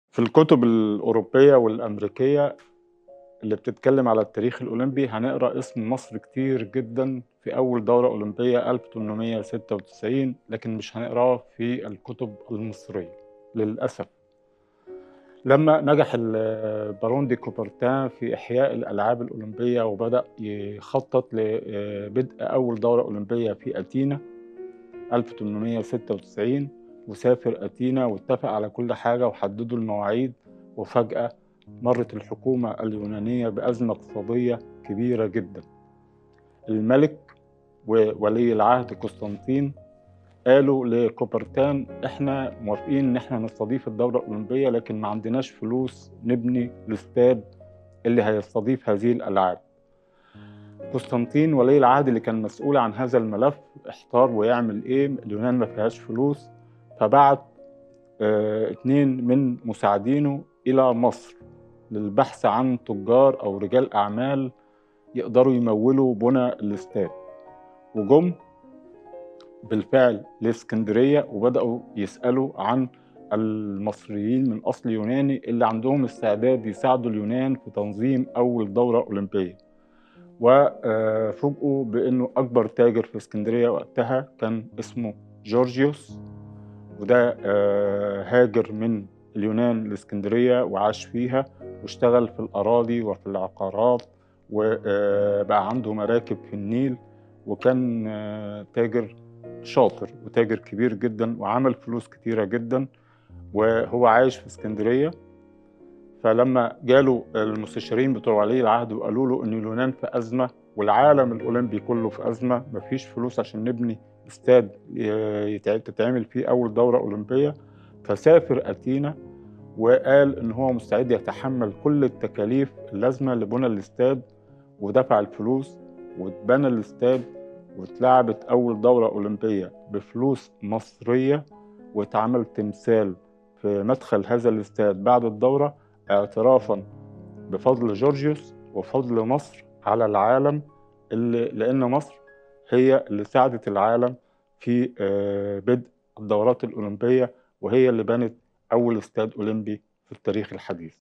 في الكتب الأوروبية والأمريكية اللي بتتكلم على التاريخ الأولمبي هنقرأ اسم مصر كتير جدا في أول دورة أولمبية 1896 لكن مش هنقراه في الكتب المصرية للأسف لما نجح البارون دي كوبرتان في إحياء الألعاب الأولمبية وبدأ يخطط لبدء أول دورة أولمبية في أثينا 1896 وسافر أثينا واتفق على كل حاجة وحددوا المواعيد وفجأة مرت الحكومة اليونانية بأزمة اقتصادية كبيرة جدا الملك وولي العهد قسطنطين قالوا لكوبرتان احنا موافقين ان احنا نستضيف الدورة الأولمبية لكن ما عندناش فلوس نبني الاستاد اللي هيستضيف هذه الألعاب قسطنطين ولي العهد اللي كان مسؤول عن هذا الملف احتار ويعمل ايه اليونان ما فيهاش فلوس فبعت اه اتنين من مساعدينه الى مصر للبحث عن تجار او رجال اعمال يقدروا يمولوا بنى الاستاد وجم بالفعل لاسكندريه وبداوا يسالوا عن المصريين من اصل يوناني اللي عندهم استعداد يساعدوا اليونان في تنظيم اول دوره اولمبيه وفوجئوا بانه اكبر تاجر في اسكندريه وقتها كان اسمه جورجيوس وده هاجر من اليونان لاسكندريه وعاش فيها واشتغل في الاراضي وفي العقارات وبقى عنده مراكب في النيل وكان تاجر شاطر وتاجر كبير جدا وعمل فلوس كتيره جدا وهو عايش في اسكندريه فلما جاله المستشارين بتوع ولي العهد وقالوا له ان اليونان في ازمه والعالم الاولمبي كله في ازمه مفيش فلوس عشان نبني استاد تتعمل فيه اول دوره اولمبيه فسافر اثينا وقال ان هو مستعد يتحمل كل التكاليف اللازمه لبنى الاستاد ودفع الفلوس واتبنى الاستاد واتلعبت اول دوره اولمبيه بفلوس مصريه واتعمل تمثال في مدخل هذا الاستاد بعد الدوره اعترافا بفضل جورجيوس وفضل مصر على العالم اللي لان مصر هي اللي ساعدت العالم في بدء الدورات الاولمبيه وهي اللي بنت اول استاد اولمبي في التاريخ الحديث